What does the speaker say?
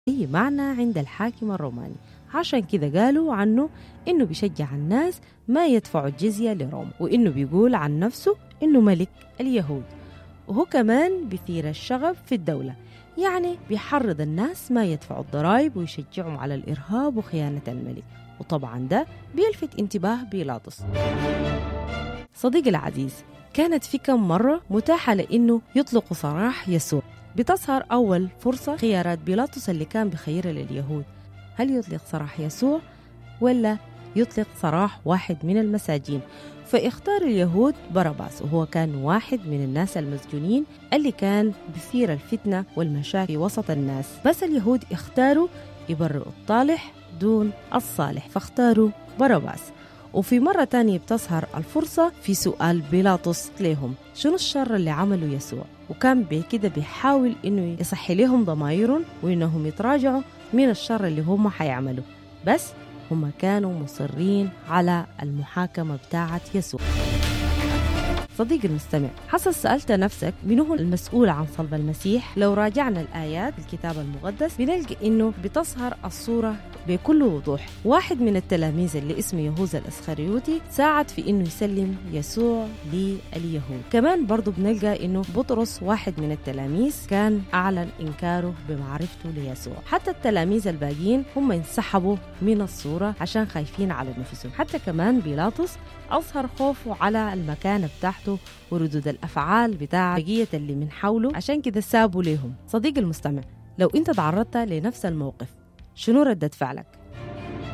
أي معنى عند الحاكم الروماني عشان كذا قالوا عنه إنه بيشجع الناس ما يدفعوا الجزية لروما وإنه بيقول عن نفسه إنه ملك اليهود وهو كمان بيثير الشغب في الدولة يعني بيحرض الناس ما يدفعوا الضرائب ويشجعهم على الإرهاب وخيانة الملك وطبعا ده بيلفت انتباه بيلاطس صديقي العزيز كانت في كم مرة متاحة لأنه يطلق سراح يسوع بتظهر أول فرصة خيارات بيلاطس اللي كان بخيرها لليهود هل يطلق سراح يسوع ولا يطلق سراح واحد من المساجين فاختار اليهود باراباس وهو كان واحد من الناس المسجونين اللي كان بثير الفتنة والمشاكل وسط الناس بس اليهود اختاروا يبرئوا الطالح دون الصالح فاختاروا باراباس وفي مرة تانية بتظهر الفرصة في سؤال بيلاطس لهم شنو الشر اللي عمله يسوع وكان بكده بيحاول انه يصحي لهم ضمايرهم وانهم يتراجعوا من الشر اللي هم حيعملوا بس هم كانوا مصرين على المحاكمة بتاعة يسوع صديقي المستمع حسب سألت نفسك من هو المسؤول عن صلب المسيح لو راجعنا الآيات بالكتاب المقدس بنلقى إنه بتظهر الصورة بكل وضوح واحد من التلاميذ اللي اسمه يهوذا الاسخريوطي ساعد في انه يسلم يسوع لليهود كمان برضو بنلقى انه بطرس واحد من التلاميذ كان اعلن انكاره بمعرفته ليسوع حتى التلاميذ الباقيين هم انسحبوا من الصورة عشان خايفين على نفسهم حتى كمان بيلاطس أظهر خوفه على المكانة بتاعته وردود الأفعال بتاع بقية اللي من حوله عشان كده سابوا ليهم صديقي المستمع لو أنت تعرضت لنفس الموقف شنو ردة فعلك؟